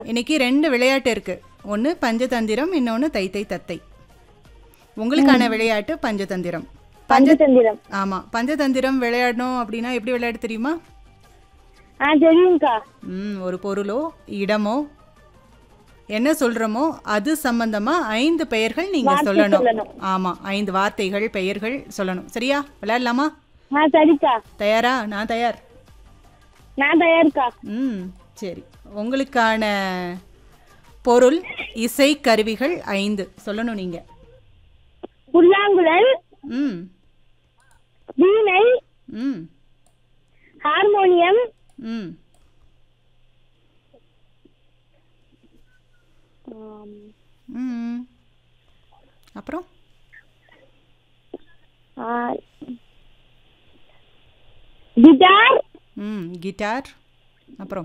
இன்னைக்கு ரெண்டு விளையாட்டு இருக்கு ஒன்று பஞ்சதந்திரம் இன்னொன்று தைத்தை தத்தை உங்களுக்கான விளையாட்டு பஞ்சதந்திரம் பஞ்சதந்திரம் ஆமாம் பஞ்சதந்திரம் விளையாடணும் அப்படின்னா எப்படி விளையாட தெரியுமா ஆ தெரியுங்கக்கா ம் ஒரு பொருளோ இடமோ என்ன சொல்கிறோமோ அது சம்பந்தமா ஐந்து பெயர்கள் நீங்கள் வார்த்தை சொல்லணும் சொல்லணும். ஆமாம் ஐந்து வார்த்தைகள் பெயர்கள் சொல்லணும் சரியா விளையாடலாமா ஆ சரிக்கா தயாரா நான் தயார் நான் தயார்க்கா ம் சரி உங்களுக்கான பொருள் இசை கருவிகள் ஐந்து சொல்லணும் நீங்கள் புல்லாங்குழல் ம் வீணை ம் ஹார்மோனியம் ம் ம் அப்புறம் ஆ, கிட்டார் ம் கிட்டார் அப்புறம்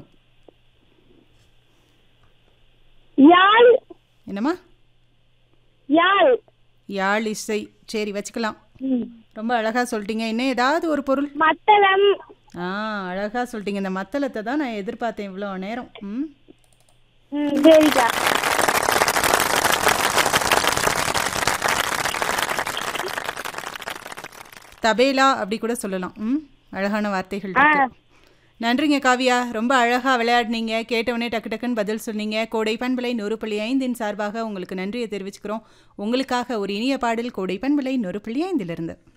யாழ் என்னம்மா யாழ் யாழ் இசை சரி வச்சுக்கலாம் ம். ரொம்ப அழகாக சொல்லிட்டீங்க இன்னும் ஏதாவது ஒரு பொருள் மத்தளம் ஆ அழகாக சொல்லிட்டீங்க இந்த மத்தளத்தை தான் நான் எதிர்பார்த்தேன் இவ்வளோ நேரம் ம் ம் சரிக்கா தபேலா அப்படி கூட சொல்லலாம் ம் அழகான வார்த்தைகள் இருக்கு நன்றிங்க காவியா ரொம்ப அழகாக விளையாடினீங்க கேட்டவொடனே டக்கு டக்குன்னு பதில் சொன்னீங்க கோடை பண்பலை நூறு புள்ளி ஐந்தின் சார்பாக உங்களுக்கு நன்றியை தெரிவிச்சுக்கிறோம் உங்களுக்காக ஒரு இனிய பாடல் கோடை பண்பலை நூறு புள்ளி ஐந்திலிருந்து